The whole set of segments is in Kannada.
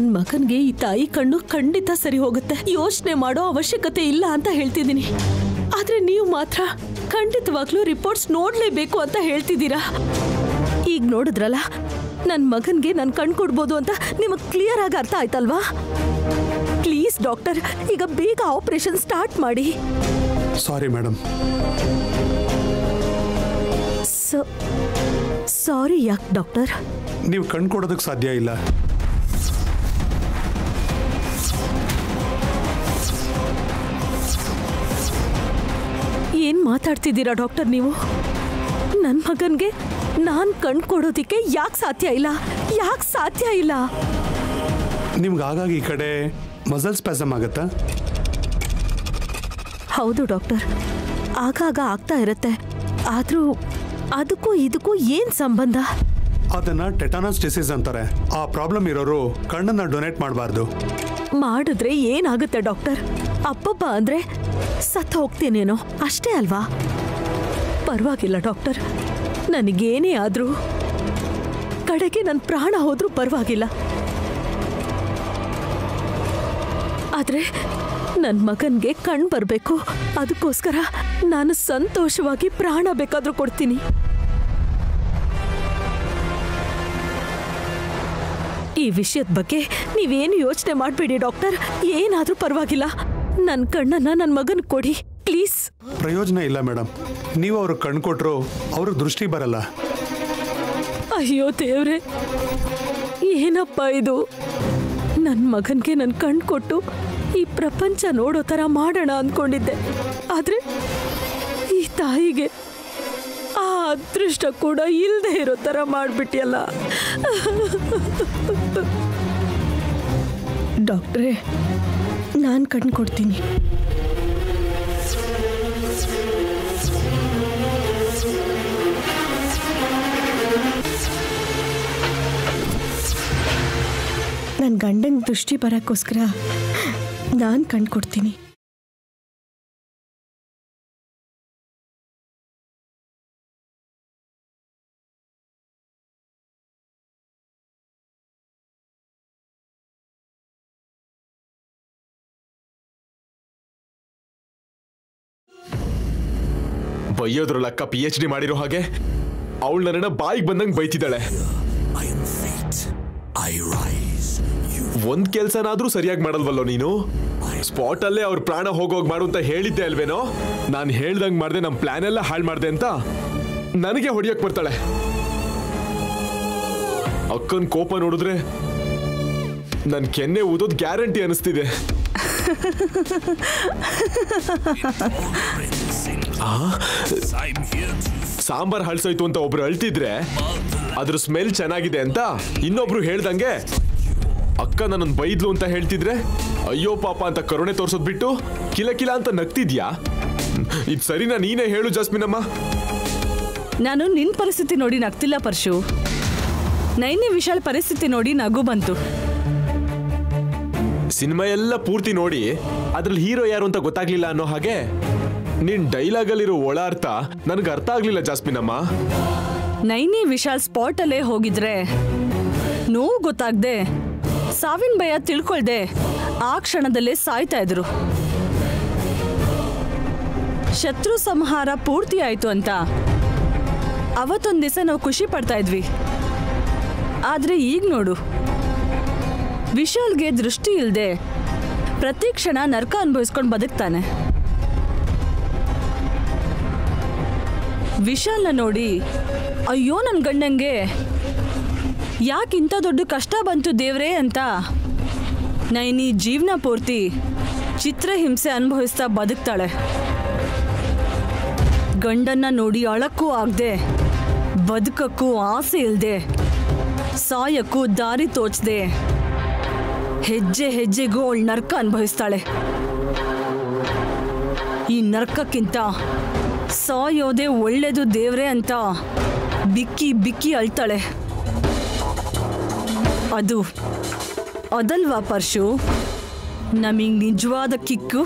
ಮಗನ್ಗೆ ಈ ತಾಯಿ ಕಣ್ಣು ಖಂಡಿತ ಸರಿ ಹೋಗುತ್ತೆ ಯೋಚನೆ ಮಾಡೋ ಅವಶ್ಯಕತೆ ಇಲ್ಲ ಅಂತ ಹೇಳ್ತಿದ್ದೀನಿ ಆದ್ರೆ ನೀವು ಮಾತ್ರ ಖಂಡಿತವಾಗ್ಲೂ ರಿಪೋರ್ಟ್ಸ್ ನೋಡ್ಲೇಬೇಕು ಅಂತ ಹೇಳ್ತಿದ್ದೀರಾ ಈಗ ನೋಡಿದ್ರಲ್ಲ ನನ್ ಮಗನ್ಗೆ ನನ್ ಕಣ್ ಕೊಡ್ಬೋದು ಅಂತ ನಿಮಗ್ ಕ್ಲಿಯರ್ ಆಗಿ ಅರ್ಥ ಆಯ್ತಲ್ವಾ ಪ್ಲೀಸ್ ಡಾಕ್ಟರ್ ಈಗ ಬೇಗ ಆಪರೇಷನ್ ಸ್ಟಾರ್ಟ್ ಮಾಡಿ ಸಾರಿ ಮೇಡಮ್ ಸಾರಿ ಯಾಕೆ ಡಾಕ್ಟರ್ ನೀವು ಕಣ್ ಕೊಡೋದಕ್ಕೆ ಸಾಧ್ಯ ಇಲ್ಲ ಏನ್ ಮಾತಾಡ್ತಿದ್ದೀರಾ ಡಾಕ್ಟರ್ ನೀವು ನನ್ ಮಗನ್ಗೆ ನಾನ್ ಕಣ್ ಕೊಡೋದಿಕ್ಕೆ ಯಾಕೆ ಸಾಧ್ಯ ಇಲ್ಲ ಯಾಕೆ ಸಾಧ್ಯ ಇಲ್ಲ ನಿಮ್ಗೆ ಆಗಾಗ ಈ ಕಡೆ ಮಸಲ್ ಸ್ಪ್ಯಾಸಮ್ ಆಗುತ್ತಾ ಹೌದು ಡಾಕ್ಟರ್ ಆಗಾಗ ಆಗ್ತಾ ಇರುತ್ತೆ ಆದ್ರೂ ಅದಕ್ಕೂ ಇದಕ್ಕೂ ಏನ್ ಸಂಬಂಧ ಅದನ್ನ ಟೆಟಾನಸ್ ಡಿಸೀಸ್ ಅಂತಾರೆ ಆ ಪ್ರಾಬ್ಲಮ್ ಇರೋರು ಕಣ್ಣನ್ನ ಡೊನೇಟ್ ಮಾಡಬಾರ್ದು ಮಾಡಿದ್ರೆ ಏನಾಗುತ್ತೆ ಡಾಕ್ಟರ್ ಅಪ್ಪಬ್ಬ ಅಂದ್ರೆ ಸತ್ತ ಹೋಗ್ತೇನೇನೋ ಅಷ್ಟೇ ಅಲ್ವಾ ಪರವಾಗಿಲ್ಲ ಡಾಕ್ಟರ್ ನನಗೇನೇ ಆದ್ರೂ ಕಡೆಗೆ ನನ್ನ ಪ್ರಾಣ ಹೋದ್ರೂ ಪರವಾಗಿಲ್ಲ ಆದ್ರೆ ನನ್ನ ಮಗನ್ಗೆ ಕಣ್ ಬರಬೇಕು ಅದಕ್ಕೋಸ್ಕರ ನಾನು ಸಂತೋಷವಾಗಿ ಪ್ರಾಣ ಬೇಕಾದ್ರೂ ಕೊಡ್ತೀನಿ ಈ ವಿಷಯದ ಬಗ್ಗೆ ನೀವೇನು ಯೋಚನೆ ಮಾಡಬೇಡಿ ಡಾಕ್ಟರ್ ಏನಾದ್ರೂ ಪರವಾಗಿಲ್ಲ ನನ್ನ ಕಣ್ಣನ್ನ ನನ್ನ ಮಗನ್ ಕೊಡಿ ಪ್ಲೀಸ್ ಪ್ರಯೋಜನ ಇಲ್ಲ ಮೇಡಮ್ ನೀವು ಅವ್ರಿಗೆ ಕಣ್ ಕೊಟ್ಟರು ಅವ್ರಿಗೆ ದೃಷ್ಟಿ ಬರಲ್ಲ ಅಯ್ಯೋ ದೇವ್ರೆ ಏನಪ್ಪ ಇದು ನನ್ನ ಮಗನ್ಗೆ ನನ್ನ ಕಣ್ ಕೊಟ್ಟು ಈ ಪ್ರಪಂಚ ನೋಡೋ ಥರ ಮಾಡೋಣ ಅಂದ್ಕೊಂಡಿದ್ದೆ ಆದ್ರೆ ಈ ತಾಯಿಗೆ ಆ ಅದೃಷ್ಟ ಕೂಡ ಇಲ್ಲದೆ ಇರೋ ಥರ ಮಾಡಿಬಿಟ್ಟಿಯಲ್ಲ ಡಾಕ್ಟ್ರೇ ನಾನು ಕಣ್ ಕೊಡ್ತೀನಿ ನನ್ನ ಗಂಡಂಗೆ ದೃಷ್ಟಿ ಬರೋಕ್ಕೋಸ್ಕರ ನಾನು ಕಣ್ ಕೊಡ್ತೀನಿ ಬೈಯೋದ್ರಲ್ಲ ಅಕ್ಕ ಪಿ ಎಚ್ ಡಿ ಮಾಡಿರೋ ಹಾಗೆ ಅವಳು ನನ್ನನ್ನ ಬಾಯಿಗೆ ಬಂದಂಗೆ ಬೈತಿದ್ದಾಳೆ ಒಂದ್ ಕೆಲ್ಸನಾದ್ರೂ ಸರಿಯಾಗಿ ಮಾಡಲ್ವಲ್ಲೋ ನೀನು ಸ್ಪಾಟ್ ಅಲ್ಲೇ ಅವ್ರ ಪ್ರಾಣ ಹೋಗೋಗ್ ಮಾಡು ಅಂತ ಹೇಳಿದ್ದೆ ಅಲ್ವೇನೋ ನಾನು ಹೇಳ್ದಂಗ್ ಮಾಡ್ದೆ ನಮ್ ಪ್ಲಾನ್ ಎಲ್ಲ ಹಾಳು ಮಾಡ್ದೆ ಅಂತ ನನಗೆ ಹೊಡಿಯಕ್ ಬರ್ತಾಳೆ ಅಕ್ಕನ್ ಕೋಪ ನೋಡಿದ್ರೆ ನನ್ ಕೆನ್ನೆ ಊದೋದ್ ಗ್ಯಾರಂಟಿ ಅನಿಸ್ತಿದೆ ಸಾಂಬಾರ್ ಹಳ್ಸೋಯ್ತು ಅಂತ ಒಬ್ರು ಅಳ್ತಿದ್ರೆ ಅದ್ರ ಸ್ಮೆಲ್ ಚೆನ್ನಾಗಿದೆ ಅಂತ ಇನ್ನೊಬ್ರು ಹೇಳ್ದಂಗೆ ಅಕ್ಕ ನನ್ನನ್ ಬೈದ್ಲು ಅಂತ ಹೇಳ್ತಿದ್ರೆ ಅಯ್ಯೋ ಪಾಪ ಅಂತ ಕರುಣೆ ತೋರ್ಸೋದ್ ಬಿಟ್ಟು ಕಿಲ ಕಿಲ ಅಂತ ನಗ್ತಿದ್ಯಾ ಇದ್ ಸರಿನಾ ನೀನೇ ಹೇಳು ಜಾಸ್ಮಿನಮ್ಮ ನಾನು ನಿನ್ ಪರಿಸ್ಥಿತಿ ನೋಡಿ ನಗ್ತಿಲ್ಲ ಪರ್ಶು ನೈನಿ ವಿಶಾಲ್ ಪರಿಸ್ಥಿತಿ ನೋಡಿ ನಗು ಬಂತು ಸಿನಿಮಾ ಎಲ್ಲ ಪೂರ್ತಿ ನೋಡಿ ಅದ್ರಲ್ಲಿ ಹೀರೋ ಯಾರು ಅಂತ ಗೊತ್ತಾಗ್ಲಿಲ್ಲ ಅನ್ನೋ ಹಾಗೆ ನಿನ್ ಡೈಲಾಗ್ ಅಲ್ಲಿರೋ ಒಳ ಅರ್ಥ ನನ್ಗೆ ಅರ್ಥ ಆಗ್ಲಿಲ್ಲ ಜಾಸ್ಮಿನಮ್ಮ ನೈನಿ ವಿಶಾಲ್ ಸ್ಪಾಟ್ ಅಲ್ಲೇ ಹೋಗಿದ್ರೆ ನೋವು ಗೊತ್ತಾಗ್ದೆ ಸಾವಿನ ಭಯ ತಿಳ್ಕೊಳ್ದೆ ಆ ಕ್ಷಣದಲ್ಲೇ ಸಾಯ್ತಾ ಇದ್ರು ಶತ್ರು ಸಂಹಾರ ಪೂರ್ತಿ ಆಯ್ತು ಅಂತ ಅವತ್ತೊಂದ್ ದಿವಸ ನಾವು ಖುಷಿ ಪಡ್ತಾ ಇದ್ವಿ ಆದ್ರೆ ಈಗ ನೋಡು ವಿಶಾಲ್ಗೆ ದೃಷ್ಟಿ ಇಲ್ದೆ ಪ್ರತಿ ಕ್ಷಣ ನರ್ಕ ಅನುಭವಿಸ್ಕೊಂಡು ಬದುಕ್ತಾನೆ ವಿಶಾಲ್ನ ನೋಡಿ ಅಯ್ಯೋ ನನ್ನ ಗಂಡಂಗೆ ಯಾಕೆ ಇಂಥ ದೊಡ್ಡ ಕಷ್ಟ ಬಂತು ದೇವ್ರೇ ಅಂತ ನೈನಿ ಜೀವನ ಪೂರ್ತಿ ಚಿತ್ರಹಿಂಸೆ ಅನುಭವಿಸ್ತಾ ಬದುಕ್ತಾಳೆ ಗಂಡನ್ನ ನೋಡಿ ಅಳಕ್ಕೂ ಆಗದೆ ಬದುಕಕ್ಕೂ ಆಸೆ ಇಲ್ದೆ ಸಾಯಕ್ಕೂ ದಾರಿ ತೋಚದೆ ಹೆಜ್ಜೆ ಹೆಜ್ಜೆಗೂ ಅವಳು ನರ್ಕ ಅನುಭವಿಸ್ತಾಳೆ ಈ ನರ್ಕಕ್ಕಿಂತ ಸಾಯೋದೇ ಒಳ್ಳೇದು ದೇವ್ರೆ ಅಂತ ಬಿಕ್ಕಿ ಬಿಕ್ಕಿ ಅಳ್ತಾಳೆ ಅದು ಅದಲ್ವಾ ಪರ್ಶು ನಮಗ್ ನಿಜವಾದ ಕಿಕ್ಕು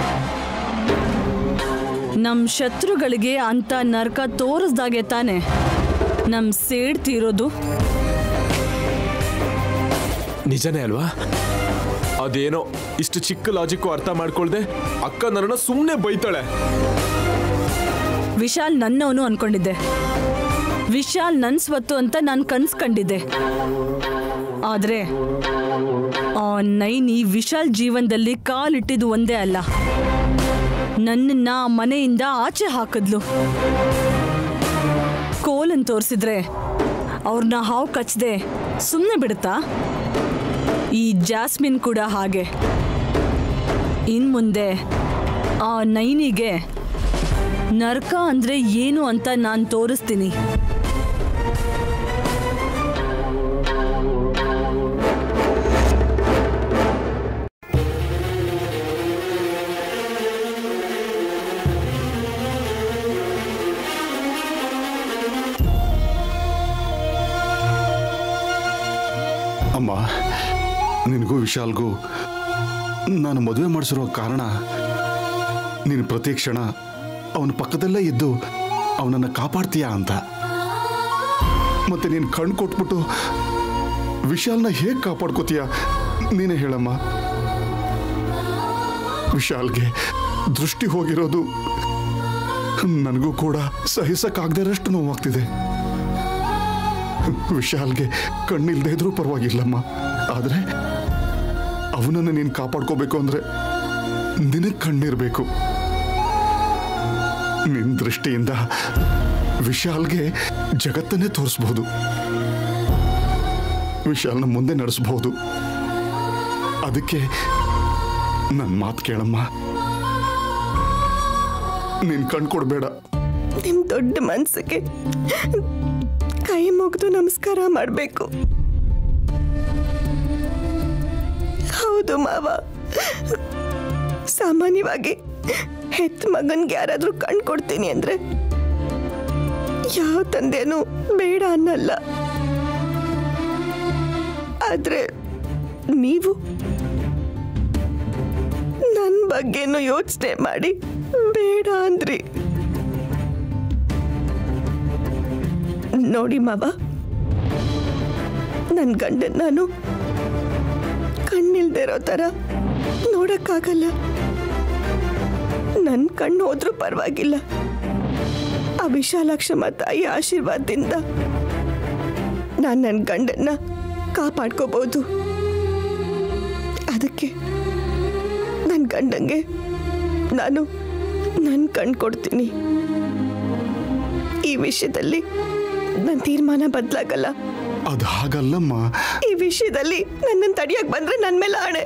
ನಮ್ ಶತ್ರುಗಳಿಗೆ ಅಂತ ನರ್ಕ ತೋರಿಸ್ದಾಗೆ ತಾನೆ ನಮ್ ಸೇಡ್ ತೀರೋದು ನಿಜನೇ ಅಲ್ವಾ ಅದೇನೋ ಇಷ್ಟು ಚಿಕ್ಕ ಲಾಜಿಕ್ಕು ಅರ್ಥ ಮಾಡ್ಕೊಳ್ದೆ ಅಕ್ಕ ನನ್ನನ್ನ ಸುಮ್ಮನೆ ಬೈತಾಳೆ ವಿಶಾಲ್ ನನ್ನವನು ಅನ್ಕೊಂಡಿದ್ದೆ ವಿಶಾಲ್ ನನ್ ಸ್ವತ್ತು ಅಂತ ನಾನು ಕನ್ಸ್ ಕಂಡಿದ್ದೆ ಆದ್ರೆ ಆ ನೈನಿ ವಿಶಾಲ್ ಜೀವನದಲ್ಲಿ ಕಾಲಿಟ್ಟಿದ್ದು ಒಂದೇ ಅಲ್ಲ ನನ್ನನ್ನ ಆ ಮನೆಯಿಂದ ಆಚೆ ಹಾಕಿದ್ಲು ಕೋಲನ್ ತೋರಿಸಿದ್ರೆ ಅವ್ರನ್ನ ಹಾವು ಕಚ್ಚದೆ ಸುಮ್ಮನೆ ಬಿಡುತ್ತಾ ಈ ಜಾಸ್ಮಿನ್ ಕೂಡ ಹಾಗೆ ಇನ್ ಮುಂದೆ ಆ ನೈನಿಗೆ ನರಕ ಅಂದ್ರೆ ಏನು ಅಂತ ನಾನು ತೋರಿಸ್ತೀನಿ ಅಮ್ಮ ನಿನಗೂ ವಿಶಾಲ್ಗೂ ನಾನು ಮದುವೆ ಮಾಡಿಸಿರೋ ಕಾರಣ ನೀನು ಪ್ರತಿ ಕ್ಷಣ ಅವನ ಪಕ್ಕದಲ್ಲೇ ಇದ್ದು ಅವನನ್ನು ಕಾಪಾಡ್ತೀಯಾ ಅಂತ ಮತ್ತೆ ನೀನು ಕಣ್ಣು ಕೊಟ್ಬಿಟ್ಟು ವಿಶಾಲ್ನ ಹೇಗೆ ಕಾಪಾಡ್ಕೋತೀಯ ನೀನೇ ಹೇಳಮ್ಮ ವಿಶಾಲ್ಗೆ ದೃಷ್ಟಿ ಹೋಗಿರೋದು ನನಗೂ ಕೂಡ ಸಹಿಸಕ್ಕಾಗದರಷ್ಟು ನೋವಾಗ್ತಿದೆ ವಿಶಾಲ್ಗೆ ಕಣ್ಣಿಲ್ದೇ ಇದ್ರೂ ಪರವಾಗಿಲ್ಲಮ್ಮ ಆದ್ರೆ ಅವನನ್ನು ನೀನು ಕಾಪಾಡ್ಕೋಬೇಕು ಅಂದ್ರೆ ನಿನಗೆ ಕಣ್ಣಿರ್ಬೇಕು ನಿನ್ ದೃಷ್ಟಿಯಿಂದ ವಿಶಾಲ್ಗೆ ಜಗತ್ತನ್ನೇ ತೋರಿಸ್ಬಹುದು ವಿಶಾಲ್ನ ಮುಂದೆ ನಡೆಸಬಹುದು ಅದಕ್ಕೆ ನನ್ನ ಮಾತು ಕೇಳಮ್ಮ ನೀನ್ ಕಣ್ಕೊಡ್ಬೇಡ ನಿಮ್ ದೊಡ್ಡ ಮನ್ಸಿಗೆ ಕೈ ಮುಗಿದು ನಮಸ್ಕಾರ ಮಾಡಬೇಕು ಹೌದು ಮಾವ ಸಾಮಾನ್ಯವಾಗಿ ಹೆತ್ತ ಮಗನ್ಗೆ ಯಾರಾದ್ರೂ ಕಣ್ ಕೊಡ್ತೀನಿ ಅಂದ್ರೆ ಯಾವ ತಂದೆನೂ ಬೇಡ ಅನ್ನಲ್ಲ ಆದ್ರೆ ನೀವು ನನ್ನ ಬಗ್ಗೆನೂ ಯೋಚನೆ ಮಾಡಿ ಬೇಡ ಅಂದ್ರಿ ನೋಡಿ ಮಾವ ನನ್ನ ಗಂಡನ್ ನಾನು ಕಣ್ಣಿಲ್ದೇ ಇರೋ ಥರ ನೋಡಕ್ಕಾಗಲ್ಲ ನನ್ನ ಕಣ್ಣು ಹೋದ್ರೂ ಪರವಾಗಿಲ್ಲ ಆ ವಿಶಾಲಾಕ್ಷಮ್ಮ ತಾಯಿ ಆಶೀರ್ವಾದದಿಂದ ನಾನು ನನ್ನ ಗಂಡನ್ನ ಕಾಪಾಡ್ಕೋಬಹುದು ಅದಕ್ಕೆ ನನ್ನ ಗಂಡಂಗೆ ನಾನು ನನ್ನ ಕಣ್ ಕೊಡ್ತೀನಿ ಈ ವಿಷಯದಲ್ಲಿ ನನ್ನ ತೀರ್ಮಾನ ಬದಲಾಗಲ್ಲ ಅದು ಹಾಗಲ್ಲಮ್ಮ ಈ ವಿಷಯದಲ್ಲಿ ನನ್ನನ್ನು ತಡಿಯಕ್ ಬಂದ್ರೆ ನನ್ನ ಮೇಲೆ ಆಣೆ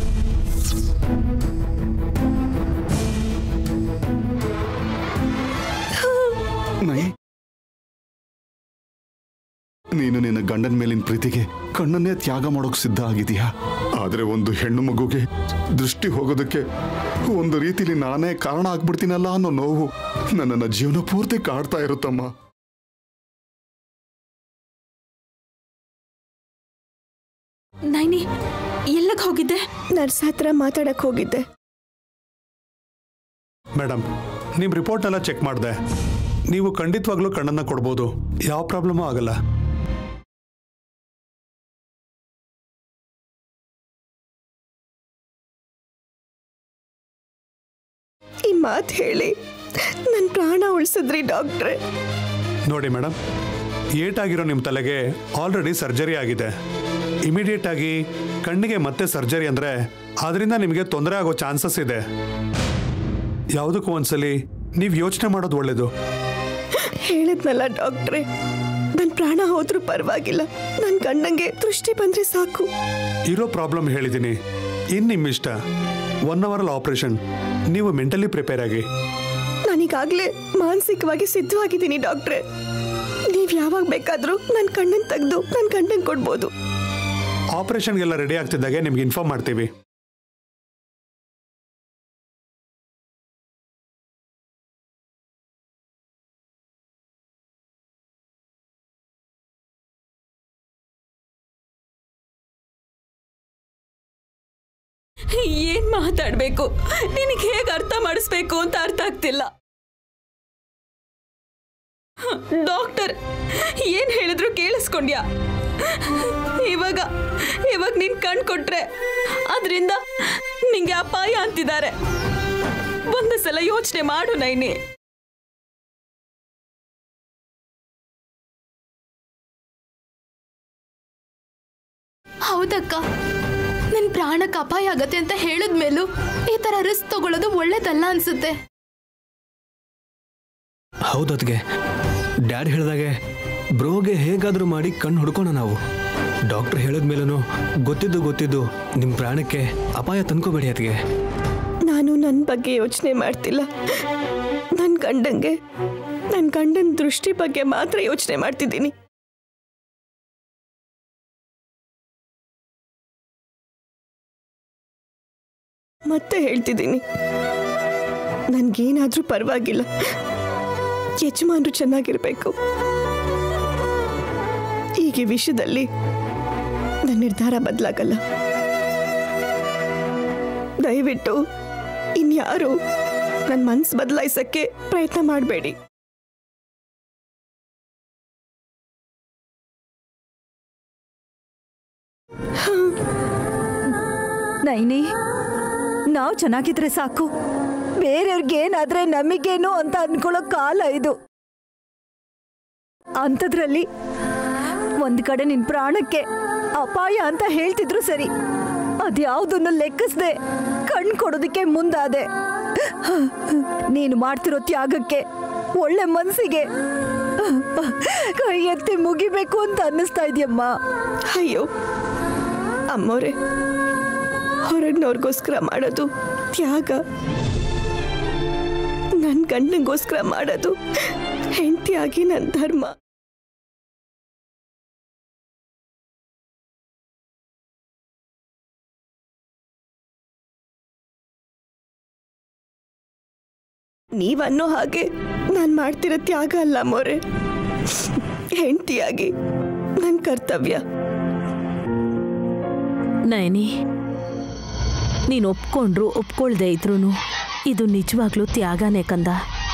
ನೈ ನೀನು ನಿನ್ನ ಗಂಡನ ಮೇಲಿನ ಪ್ರೀತಿಗೆ ಕಣ್ಣನ್ನೇ ತ್ಯಾಗ ಮಾಡೋಕ್ ಸಿದ್ಧ ಆಗಿದೆಯಾ ಆದ್ರೆ ಒಂದು ಹೆಣ್ಣು ಮಗುಗೆ ದೃಷ್ಟಿ ಹೋಗೋದಕ್ಕೆ ಒಂದು ರೀತಿಲಿ ನಾನೇ ಕಾರಣ ಆಗ್ಬಿಡ್ತೀನಲ್ಲ ಅನ್ನೋ ನೋವು ನನ್ನನ್ನ ಜೀವನ ಪೂರ್ತಿ ಕಾಡ್ತಾ ಇರುತ್ತಮ್ಮ ನೈನಿ ಎಲ್ಲಕ್ಕೆ ಹೋಗಿದ್ದೆ ನರ್ಸ್ ಹತ್ರ ಮಾತಾಡಕ್ ಹೋಗಿದ್ದೆ ಮೇಡಮ್ ನಿಮ್ಮ ರಿಪೋರ್ಟ್ನೆಲ್ಲ ಚೆಕ್ ಮಾಡಿದೆ ನೀವು ಖಂಡಿತವಾಗ್ಲೂ ಕಣ್ಣನ್ನು ಕೊಡ್ಬೋದು ಯಾವ ಪ್ರಾಬ್ಲಮೂ ಆಗಲ್ಲ ಈ ಮಾತು ಹೇಳಿ ನನ್ನ ಪ್ರಾಣ ಉಳಿಸಿದ್ರಿ ಡಾಕ್ಟ್ರೆ ನೋಡಿ ಮೇಡಮ್ ಏಟಾಗಿರೋ ನಿಮ್ಮ ತಲೆಗೆ ಆಲ್ರೆಡಿ ಸರ್ಜರಿ ಆಗಿದೆ ಇಮಿಡಿಯೇಟ್ ಆಗಿ ಕಣ್ಣಿಗೆ ಮತ್ತೆ ಸರ್ಜರಿ ಅಂದರೆ ಅದರಿಂದ ನಿಮಗೆ ತೊಂದರೆ ಆಗೋ ಚಾನ್ಸಸ್ ಇದೆ ಯಾವುದಕ್ಕೂ ಒಂದ್ಸಲಿ ನೀವು ಯೋಚನೆ ಮಾಡೋದು ಒಳ್ಳೇದು ಹೇಳಿದ್ನಲ್ಲ ಡಾಕ್ಟ್ರೆ ನನ್ನ ಪ್ರಾಣ ಹೋದ್ರೂ ಪರವಾಗಿಲ್ಲ ನನ್ನ ಗಂಡಂಗೆ ದೃಷ್ಟಿ ಬಂದ್ರೆ ಸಾಕು ಇರೋ ಪ್ರಾಬ್ಲಮ್ ಹೇಳಿದ್ದೀನಿ ಇನ್ನು ನಿಮ್ಮ ಇಷ್ಟ ಒನ್ ಅವರಲ್ಲಿ ಆಪರೇಷನ್ ನೀವು ಮೆಂಟಲಿ ಪ್ರಿಪೇರ್ ಆಗಿ ನಾನೀಗಾಗಲೇ ಮಾನಸಿಕವಾಗಿ ಸಿದ್ಧವಾಗಿದ್ದೀನಿ ಡಾಕ್ಟ್ರೆ ನೀವು ಯಾವಾಗ ಬೇಕಾದರೂ ನನ್ನ ಕಣ್ಣನ್ನು ತೆಗೆದು ನನ್ನ ಗಂಡಂಗೆ ಕೊಡ್ಬೋದು ಆಪರೇಷನ್ಗೆಲ್ಲ ರೆಡಿ ಆಗ್ತಿದ್ದಾಗೆ ನಿಮ್ಗೆ ಇನ್ಫಾರ್ಮ್ ಮಾಡ್ತೀವಿ ಏನ್ ಮಾತಾಡ್ಬೇಕು ನಿನಗೆ ಹೇಗೆ ಅರ್ಥ ಮಾಡಿಸ್ಬೇಕು ಅಂತ ಅರ್ಥ ಆಗ್ತಿಲ್ಲ ಡಾಕ್ಟರ್ ಏನ್ ಹೇಳಿದ್ರು ಕೇಳಿಸ್ಕೊಂಡ್ಯಾ ಇವಾಗ ಇವಾಗ ನೀನ್ ಕಣ್ ಕೊಟ್ರೆ ಅದರಿಂದ ನಿಂಗೆ ಅಪಾಯ ಅಂತಿದ್ದಾರೆ ಒಂದು ಸಲ ಯೋಚನೆ ಮಾಡು ನೈನಿ ಹೌದಕ್ಕ ನನ್ನ ಪ್ರಾಣಕ್ಕೆ ಅಪಾಯ ಆಗತ್ತೆ ಅಂತ ಹೇಳಿದ್ಮೇಲೂ ಈ ತರ ರಿಸ್ಕ್ ತಗೊಳ್ಳೋದು ಒಳ್ಳೇದಲ್ಲ ಅನ್ಸುತ್ತೆ ಹೌದು ಅದ್ಗೆ ಡ್ಯಾಡ್ ಹೇಳ್ದಾಗೆ ಬ್ರೋಗೆ ಹೇಗಾದರೂ ಮಾಡಿ ಕಣ್ಣು ಹುಡ್ಕೋಣ ನಾವು ಡಾಕ್ಟರ್ ಹೇಳಿದ್ಮೇಲೂ ಗೊತ್ತಿದ್ದು ಗೊತ್ತಿದ್ದು ನಿಮ್ಮ ಪ್ರಾಣಕ್ಕೆ ಅಪಾಯ ತಂದ್ಕೋಬೇಡಿ ಅದಕ್ಕೆ ನಾನು ನನ್ನ ಬಗ್ಗೆ ಯೋಚನೆ ಮಾಡ್ತಿಲ್ಲ ನನ್ನ ಗಂಡಂಗೆ ನನ್ನ ಗಂಡನ ದೃಷ್ಟಿ ಬಗ್ಗೆ ಮಾತ್ರ ಯೋಚನೆ ಮಾಡ್ತಿದ್ದೀನಿ ಮತ್ತೆ ಹೇಳ್ತಿದ್ದೀನಿ ನನ್ಗೇನಾದ್ರೂ ಪರವಾಗಿಲ್ಲ ಯಜಮಾನ್ರು ಚೆನ್ನಾಗಿರ್ಬೇಕು ಈಗ ಈ ವಿಷಯದಲ್ಲಿ ನನ್ನ ನಿರ್ಧಾರ ಬದಲಾಗಲ್ಲ ದಯವಿಟ್ಟು ಇನ್ಯಾರು ನನ್ನ ಮನ್ಸು ಬದಲಾಯಿಸಕ್ಕೆ ಪ್ರಯತ್ನ ಮಾಡಬೇಡಿ ನೈನಿ ನಾವು ಚೆನ್ನಾಗಿದ್ರೆ ಸಾಕು ಬೇರೆಯವ್ರಿಗೇನಾದ್ರೆ ನಮಗೇನು ಅಂತ ಅನ್ಕೊಳ್ಳೋ ಕಾಲ ಇದು ಅಂಥದ್ರಲ್ಲಿ ಒಂದ್ ಕಡೆ ನಿನ್ ಪ್ರಾಣಕ್ಕೆ ಅಪಾಯ ಅಂತ ಹೇಳ್ತಿದ್ರು ಸರಿ ಅದ್ಯಾವುದನ್ನು ಲೆಕ್ಕಿಸ್ದೆ ಕಣ್ ಕೊಡೋದಕ್ಕೆ ಮುಂದಾದೆ ನೀನು ಮಾಡ್ತಿರೋ ತ್ಯಾಗಕ್ಕೆ ಒಳ್ಳೆ ಮನ್ಸಿಗೆ ಕೈ ಎತ್ತಿ ಮುಗಿಬೇಕು ಅಂತ ಅನ್ನಿಸ್ತಾ ಇದೆಯಮ್ಮ ಅಯ್ಯೋ ಅಮ್ಮೋರೆ ಹೊರಗಿನವ್ರಿಗೋಸ್ಕರ ಮಾಡೋದು ತ್ಯಾಗ ನನ್ನ ಗಂಡನಿಗೋಸ್ಕರ ಮಾಡೋದು ಹೆಂಡತಿಯಾಗಿ ನನ್ನ ಧರ್ಮ ನೀವನ್ನೋ ಹಾಗೆ ನಾನು ಮಾಡ್ತಿರೋ ತ್ಯಾಗ ಅಲ್ಲ ಮೋರೆ ಹೆಂಡತಿಯಾಗಿ ನನ್ನ ಕರ್ತವ್ಯ ನಯನಿ ನೀನು ಒಪ್ಕೊಂಡ್ರು ಒಪ್ಕೊಳ್ದೆ ಇದ್ರೂ ಇದು ನಿಜವಾಗ್ಲೂ ತ್ಯಾಗನೇ ಕಂದ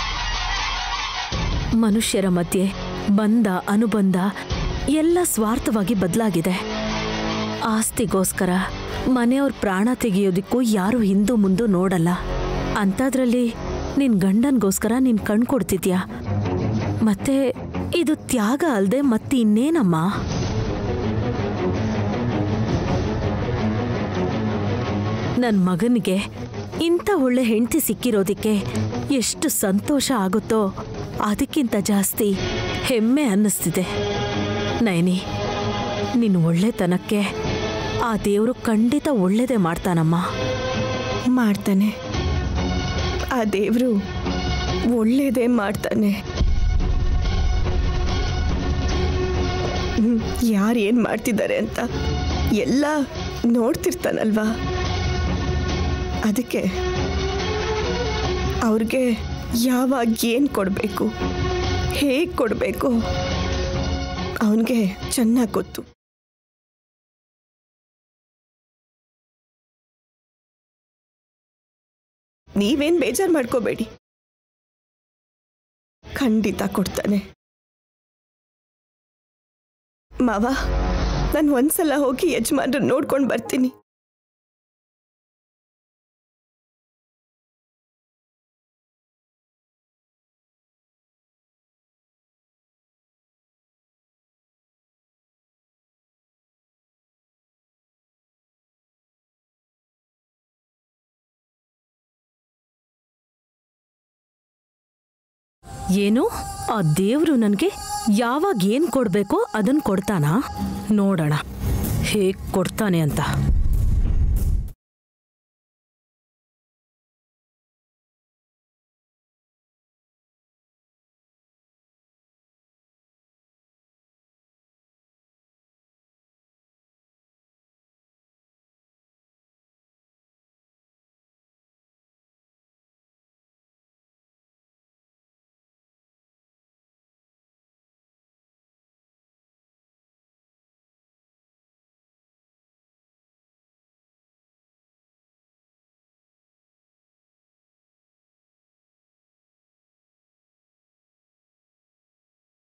ಮನುಷ್ಯರ ಮಧ್ಯೆ ಬಂಧ ಅನುಬಂಧ ಎಲ್ಲ ಸ್ವಾರ್ಥವಾಗಿ ಬದಲಾಗಿದೆ ಆಸ್ತಿಗೋಸ್ಕರ ಮನೆಯವ್ರ ಪ್ರಾಣ ತೆಗೆಯೋದಕ್ಕೂ ಯಾರು ಹಿಂದೂ ಮುಂದೂ ನೋಡಲ್ಲ ಅಂಥದ್ರಲ್ಲಿ ನಿನ್ ಗಂಡನ್ಗೋಸ್ಕರ ನೀನ್ ಕಣ್ ಕೊಡ್ತಿದ್ಯಾ ಮತ್ತೆ ಇದು ತ್ಯಾಗ ಅಲ್ದೆ ಮತ್ತಿನ್ನೇನಮ್ಮ ನನ್ನ ಮಗನಿಗೆ ಇಂಥ ಒಳ್ಳೆ ಹೆಂಡತಿ ಸಿಕ್ಕಿರೋದಕ್ಕೆ ಎಷ್ಟು ಸಂತೋಷ ಆಗುತ್ತೋ ಅದಕ್ಕಿಂತ ಜಾಸ್ತಿ ಹೆಮ್ಮೆ ಅನ್ನಿಸ್ತಿದೆ ನಯನಿ ನಿನ್ನ ಒಳ್ಳೆತನಕ್ಕೆ ಆ ದೇವರು ಖಂಡಿತ ಒಳ್ಳೇದೇ ಮಾಡ್ತಾನಮ್ಮ ಮಾಡ್ತಾನೆ ಆ ದೇವರು ಒಳ್ಳೇದೇ ಮಾಡ್ತಾನೆ ಯಾರು ಏನು ಮಾಡ್ತಿದ್ದಾರೆ ಅಂತ ಎಲ್ಲ ನೋಡ್ತಿರ್ತಾನಲ್ವಾ ಅದಕ್ಕೆ ಅವ್ರಿಗೆ ಯಾವಾಗ ಏನು ಕೊಡಬೇಕು ಹೇಗೆ ಕೊಡಬೇಕು ಅವನಿಗೆ ಚೆನ್ನಾಗಿ ಗೊತ್ತು ನೀವೇನ್ ಬೇಜಾರು ಮಾಡ್ಕೋಬೇಡಿ ಖಂಡಿತ ಕೊಡ್ತಾನೆ ಮಾವ ನಾನು ಒಂದ್ಸಲ ಹೋಗಿ ಯಜಮಾನ್ರನ್ನ ನೋಡ್ಕೊಂಡು ಬರ್ತೀನಿ ಏನು ಆ ದೇವ್ರು ನನಗೆ ಯಾವಾಗ ಏನ್ ಕೊಡ್ಬೇಕೋ ಅದನ್ನ ಕೊಡ್ತಾನಾ ನೋಡೋಣ ಹೇಗ್ ಕೊಡ್ತಾನೆ ಅಂತ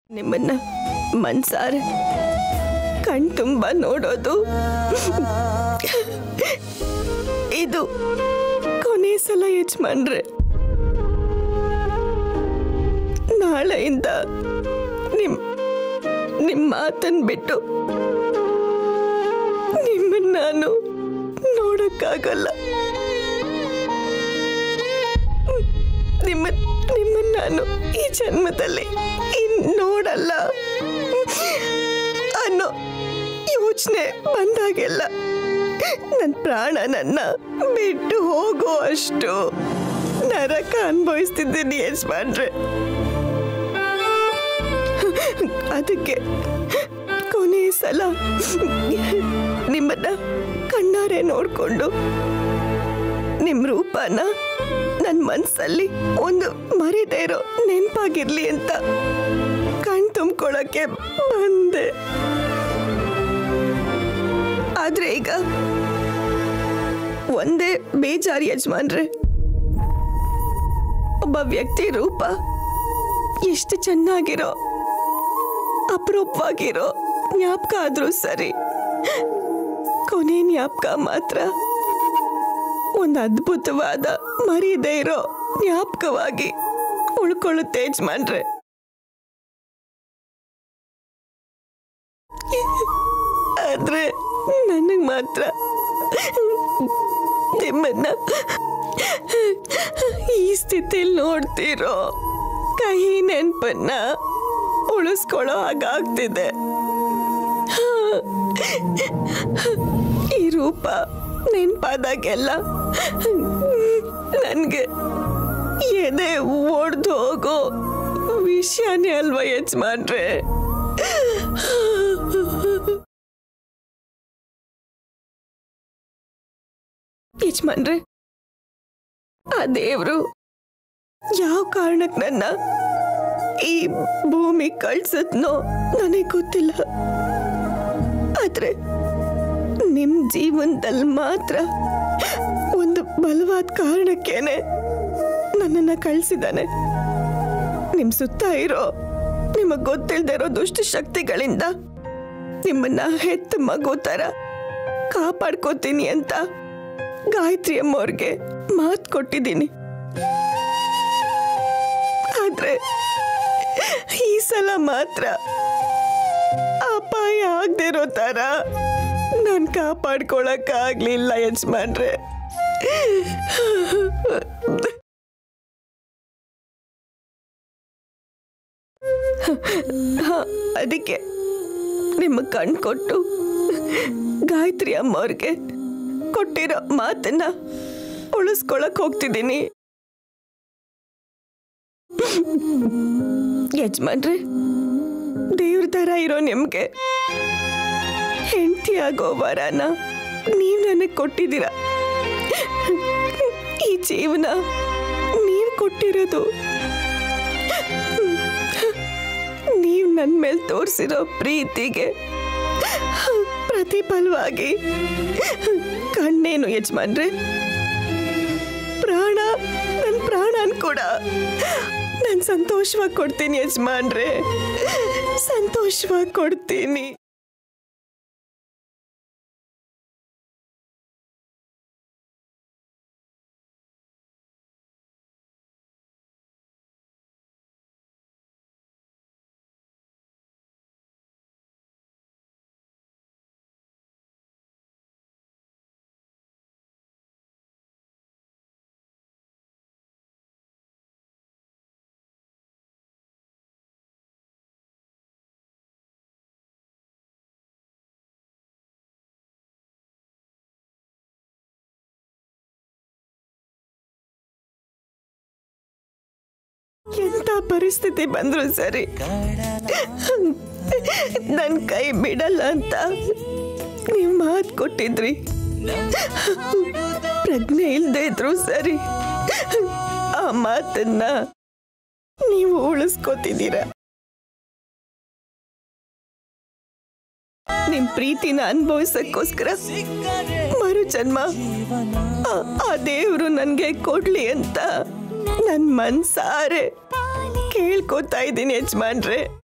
ನಿಮ್ಮನ್ನ ಮನ್ಸಾರೆ ಕಣ್ ತುಂಬ ನೋಡೋದು ಇದು ಕೊನೆ ಸಲ ಯಜಮಾನ್ರೆ ನಾಳೆಯಿಂದ ನಿಮ್ ನಿಮ್ಮ ಮಾತನ್ ಬಿಟ್ಟು ನಿಮ್ಮನ್ನ ನಾನು ನೋಡಕ್ಕಾಗಲ್ಲ ನಿಮ್ಮ ನಿಮ್ಮನ್ನ ನಾನು ಈ ಜನ್ಮದಲ್ಲಿ ಇನ್ ನೋಡಲ್ಲ ಅನ್ನೋ ಯೋಚನೆ ಬಂದಾಗೆಲ್ಲ ನನ್ನ ಪ್ರಾಣ ನನ್ನ ಬಿಟ್ಟು ಹೋಗೋ ಅಷ್ಟು ನರಕ ಅನುಭವಿಸ್ತಿದ್ದೀನಿ ಯಜಮಾನ್ರೆ ಅದಕ್ಕೆ ಕೊನೆ ಸಲ ನಿಮ್ಮನ್ನ ಕಣ್ಣಾರೆ ನೋಡ್ಕೊಂಡು ನಿಮ್ ರೂಪನ ನನ್ನ ಮನ್ಸಲ್ಲಿ ಒಂದು ಮರಿದೇ ಇರೋ ನೆನಪಾಗಿರ್ಲಿ ಅಂತ ಕಣ್ ತುಂಬ್ಕೊಳಕ್ಕೆ ಬಂದೆ ಆದ್ರೆ ಈಗ ಒಂದೇ ಬೇಜಾರು ಯಜಮಾನ್ರೆ ಒಬ್ಬ ವ್ಯಕ್ತಿ ರೂಪ ಎಷ್ಟು ಚೆನ್ನಾಗಿರೋ ಅಪರೂಪವಾಗಿರೋ ಜ್ಞಾಪಕ ಆದ್ರೂ ಸರಿ ಕೊನೆ ಜ್ಞಾಪಕ ಮಾತ್ರ ಒಂದು ಅದ್ಭುತವಾದ ಮರೀದೇ ಇರೋ ಜ್ಞಾಪಕವಾಗಿ ಉಳ್ಕೊಳ್ಳುತ್ತೆ ಯಜಮಾನ್ರೆ ಆದ್ರೆ ನನಗೆ ಮಾತ್ರ ನಿಮ್ಮನ್ನ ಈ ಸ್ಥಿತಿಲಿ ನೋಡ್ತಿರೋ ಕಹಿ ನೆನಪನ್ನ ಉಳಿಸ್ಕೊಳ್ಳೋ ಹಾಗಾಗ್ತಿದೆ ಈ ರೂಪ ನೆನ್ಪಾದಾಗೆಲ್ಲ ನನಗೆ ಎದೆ ಒಡ್ದು ಹೋಗೋ ವಿಷಯನೇ ಅಲ್ವಾ ಯಜಮಾನ್ರೆ ಯಜಮಾನ್ರೆ ಆ ದೇವ್ರು ಯಾವ ಕಾರಣಕ್ಕೆ ನನ್ನ ಈ ಭೂಮಿ ಕಳ್ಸದ್ನೋ ನನಗೆ ಗೊತ್ತಿಲ್ಲ ಆದ್ರೆ ನಿಮ್ ಜೀವನದಲ್ಲಿ ಮಾತ್ರ ಒಂದು ಬಲವಾದ ಕಾರಣಕ್ಕೇನೆ ನನ್ನನ್ನ ಕಳ್ಸಿದ್ದಾನೆ ನಿಮ್ ಸುತ್ತ ಇರೋ ನಿಮಗ್ ಗೊತ್ತಿಲ್ದೇ ಇರೋ ದುಷ್ಟ ಶಕ್ತಿಗಳಿಂದ ನಿಮ್ಮನ್ನ ಹೆತ್ತ ಮಗು ತರ ಕಾಪಾಡ್ಕೋತೀನಿ ಅಂತ ಗಾಯತ್ರಿ ಅಮ್ಮವ್ರಿಗೆ ಮಾತು ಕೊಟ್ಟಿದ್ದೀನಿ ಆದ್ರೆ ಈ ಸಲ ಮಾತ್ರ ಅಪಾಯ ಆಗದೆ ಇರೋ ತರ ನಾನು ಕಾಪಾಡ್ಕೊಳಕ್ಕಾಗ್ಲಿಲ್ಲ ಯಜಮಾನ್ರೆ ಹ, ಅದಕ್ಕೆ ನಿಮ್ಮ ಕಣ್ ಕೊಟ್ಟು ಗಾಯತ್ರಿ ಅಮ್ಮವ್ರಿಗೆ ಕೊಟ್ಟಿರೋ ಮಾತನ್ನ ಉಳಿಸ್ಕೊಳಕ್ ಹೋಗ್ತಿದ್ದೀನಿ ಯಜಮಾನ್ರೆ ದೇವ್ರ ತರ ಇರೋ ನಿಮ್ಗೆ ಹೆಂಡತಿ ಆಗೋ ವರನ ನೀವ್ ನನಗೆ ಕೊಟ್ಟಿದ್ದೀರ ಈ ಜೀವನ ನೀವ್ ಕೊಟ್ಟಿರೋದು ನೀವ್ ನನ್ ಮೇಲೆ ತೋರಿಸಿರೋ ಪ್ರೀತಿಗೆ ಪ್ರತಿಫಲವಾಗಿ ಕಣ್ಣೇನು ಯಜಮಾನ್ರೆ ಪ್ರಾಣ ನನ್ನ ಪ್ರಾಣನ್ ಕೂಡ ನಾನು ಸಂತೋಷವಾಗಿ ಕೊಡ್ತೀನಿ ಯಜಮಾನ್ರೆ ಸಂತೋಷವಾಗಿ ಕೊಡ್ತೀನಿ ಎಂತ ಪರಿಸ್ಥಿತಿ ಬಂದ್ರು ಸರಿ ನನ್ ಕೈ ಬಿಡಲ್ಲ ಅಂತ ನೀವು ಮಾತು ಕೊಟ್ಟಿದ್ರಿ ಪ್ರಜ್ಞೆ ಇಲ್ದೇ ಇದ್ರು ಸರಿ ಆ ಮಾತನ್ನ ನೀವು ಉಳಿಸ್ಕೋತಿದ್ದೀರ ನಿಮ್ ಪ್ರೀತಿನ ಅನುಭವಿಸಕ್ಕೋಸ್ಕರ ಮರು ಜನ್ಮ ಆ- ಆ ದೇವ್ರು ನನ್ಗೆ ಕೊಡ್ಲಿ ಅಂತ ನನ್ ಮನ್ಸಾರೆ ಕೇಳ್ಕೊತಾ ಇದ್ದೀನಿ ಯಜಮಾನ್ರೆ